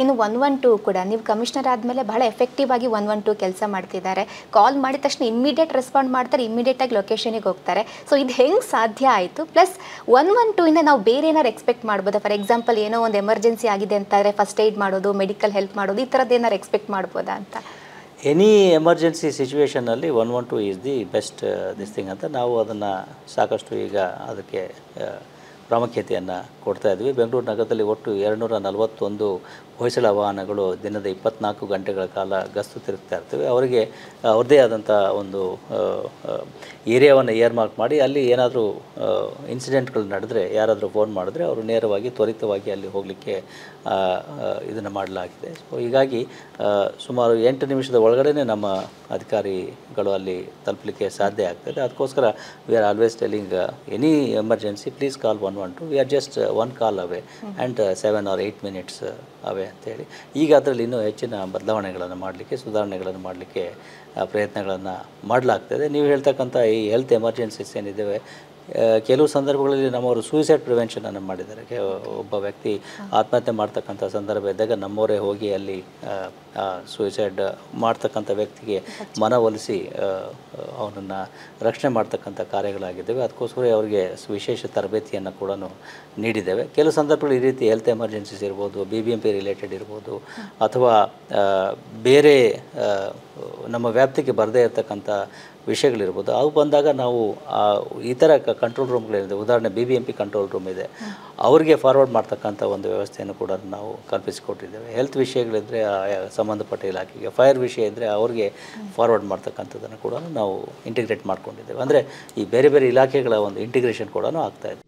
ಇನ್ನು one one two ಕೂಡ ನೀವು ಕಮಿಷನರ್ ಆದಮೇಲೆ ಬಹಳ ಎಫೆಕ್ಟಿವ್ ಆಗಿ ಒನ್ ಒನ್ ಟೂ ಕೆಲಸ ಮಾಡ್ತಿದ್ದಾರೆ ಕಾಲ್ ಮಾಡಿದ ತಕ್ಷಣ ಇಮ್ಮಿಡಿಯೇಟ್ ರೆಸ್ಪಾಂಡ್ ಮಾಡ್ತಾರೆ ಇಮ್ಮಿಡಿಯೇಟ್ ಆಗಿ ಲೊಕೇಶನಿಗೆ ಹೋಗ್ತಾರೆ ಸೊ ಇದು ಹೆಂಗೆ ಸಾಧ್ಯ ಆಯಿತು ಪ್ಲಸ್ ಒನ್ ಒನ್ ಟೂ ಇಂದ ನಾವು ಬೇರೆ ಏನಾರು ಎಕ್ಸ್ಪೆಕ್ಟ್ ಮಾಡ್ಬೋದಾ ಫಾರ್ ಎಕ್ಸಾಂಪಲ್ ಏನೋ ಒಂದು ಎಮರ್ಜೆನ್ಸಿ ಆಗಿದೆ ಅಂತಾರೆ ಫಸ್ಟ್ ಏಡ್ ಮಾಡೋದು ಮೆಡಿಕಲ್ ಹೆಲ್ಪ್ ಮಾಡೋದು ಈ ಥರದ್ದು ಏನಾರು ಎಕ್ಸ್ಪೆಕ್ಟ್ ಮಾಡ್ಬೋದಾ ಅಂತ ಎನಿ ಎಮರ್ಜೆನ್ಸಿ ಸಿಚುವೇಷನಲ್ಲಿ one one two is the best this thing ಅಂತ ನಾವು ಅದನ್ನು ಸಾಕಷ್ಟು ಈಗ ಅದಕ್ಕೆ ಆ, ಪ್ರಾಮುಖ್ಯತೆಯನ್ನು ಕೊಡ್ತಾ ಇದ್ವಿ ಬೆಂಗಳೂರು ನಗರದಲ್ಲಿ ಒಟ್ಟು ಎರಡುನೂರ ನಲವತ್ತೊಂದು ಹೊಯ್ಸಳ ವಾಹನಗಳು ದಿನದ ಇಪ್ಪತ್ನಾಲ್ಕು ಗಂಟೆಗಳ ಕಾಲ ಗಸ್ತು ತಿರುಗ್ತಾ ಇರ್ತವೆ ಅವರಿಗೆ ಅವ್ರದ್ದೇ ಆದಂಥ ಒಂದು ಏರಿಯಾವನ್ನು ಏರ್ ಮಾರ್ಕ್ ಮಾಡಿ ಅಲ್ಲಿ ಏನಾದರೂ ಇನ್ಸಿಡೆಂಟ್ಗಳು ನಡೆದ್ರೆ ಯಾರಾದರೂ ಫೋನ್ ಮಾಡಿದ್ರೆ ಅವರು ನೇರವಾಗಿ ತ್ವರಿತವಾಗಿ ಅಲ್ಲಿ ಹೋಗಲಿಕ್ಕೆ ಇದನ್ನು ಮಾಡಲಾಗಿದೆ ಸೊ ಹೀಗಾಗಿ ಆ, ಸುಮಾರು ಎಂಟು ನಿಮಿಷದ ಒಳಗಡೆ ನಮ್ಮ ಅಧಿಕಾರಿಗಳು ಅಲ್ಲಿ ತಲುಪಲಿಕ್ಕೆ ಸಾಧ್ಯ ಆಗ್ತದೆ ಅದಕ್ಕೋಸ್ಕರ we are always telling any emergency please call one one two we are just one call away and seven or eight minutes away ಅಂತೇಳಿ ಈಗ ಅದರಲ್ಲಿ ಇನ್ನೂ ಹೆಚ್ಚಿನ ಬದಲಾವಣೆಗಳನ್ನು ಮಾಡಲಿಕ್ಕೆ ಸುಧಾರಣೆಗಳನ್ನು ಮಾಡಲಿಕ್ಕೆ ಪ್ರಯತ್ನಗಳನ್ನು ಮಾಡಲಾಗ್ತದೆ ನೀವು ಹೇಳ್ತಕ್ಕಂಥ ಈ ಹೆಲ್ತ್ ಎಮರ್ಜೆನ್ಸೀಸ್ ಏನಿದ್ದಾವೆ ಆ, ಕೆಲವು ಸಂದರ್ಭಗಳಲ್ಲಿ ನಮ್ಮವರು ಸೂಸೈಡ್ ಪ್ರಿವೆನ್ಷನನ್ನು ಮಾಡಿದ್ದಾರೆ ಕೆ- ಒಬ್ಬ ವ್ಯಕ್ತಿ ಆತ್ಮಹತ್ಯೆ ಮಾಡ್ತಕ್ಕಂಥ ಸಂದರ್ಭ ಇದ್ದಾಗ ನಮ್ಮವರೇ ಹೋಗಿ ಅಲ್ಲಿ ಸೂಸೈಡ್ ಮಾಡ್ತಕ್ಕಂಥ ವ್ಯಕ್ತಿಗೆ ಮನವೊಲಿಸಿ ಅವನನ್ನು ರಕ್ಷಣೆ ಮಾಡ್ತಕ್ಕಂಥ ಕಾರ್ಯಗಳಾಗಿದ್ದಾವೆ ಅದಕ್ಕೋಸ್ಕರ ಅವರಿಗೆ ವಿಶೇಷ ತರಬೇತಿಯನ್ನು ಕೂಡ ನೀಡಿದ್ದೇವೆ ಕೆಲವು ಸಂದರ್ಭಗಳು ಈ ರೀತಿ ಹೆಲ್ತ್ ಎಮರ್ಜೆನ್ಸೀಸ್ ಇರ್ಬೋದು B B M P related ಇರ್ಬೋದು ಅಥವಾ ಆ, ಬೇರೆ ಆ, ನಮ್ಮ ವ್ಯಾಪ್ತಿಗೆ ಬರದೇ ಇರತಕ್ಕಂಥ ವಿಷಯಗಳಿರ್ಬೋದು ಅವು ಬಂದಾಗ ನಾವು ಆ ಈ ಥರ ಕಂಟ್ರೋಲ್ ರೂಮ್ಗಳಿದೆ ಉದಾಹರಣೆ B B M P control room ಇದೆ ಅವರಿಗೆ ಫಾರ್ವರ್ಡ್ ಮಾಡ್ತಕ್ಕಂಥ ಒಂದು ವ್ಯವಸ್ಥೆಯನ್ನು ಕೂಡ ನಾವು ಕಲ್ಪಿಸಿಕೊಟ್ಟಿದ್ದೇವೆ ಹೆಲ್ತ್ ವಿಷಯಗಳಿದ್ದರೆ ಆಯಾ ಸಂಬಂಧಪಟ್ಟ ಇಲಾಖೆಗೆ ಫೈರ್ ವಿಷಯ ಇದ್ದರೆ ಅವ್ರಿಗೆ ಫಾರ್ವರ್ಡ್ ಮಾಡ್ತಕ್ಕಂಥದ್ದನ್ನು ಕೂಡ ನಾವು ಇಂಟಿಗ್ರೇಟ್ ಮಾಡ್ಕೊಂಡಿದ್ದೇವೆ ಅಂದರೆ ಈ ಬೇರೆ ಬೇರೆ ಇಲಾಖೆಗಳ ಒಂದು ಇಂಟಿಗ್ರೇಷನ್ ಕೂಡ ಆಗ್ತಾ ಇದೆ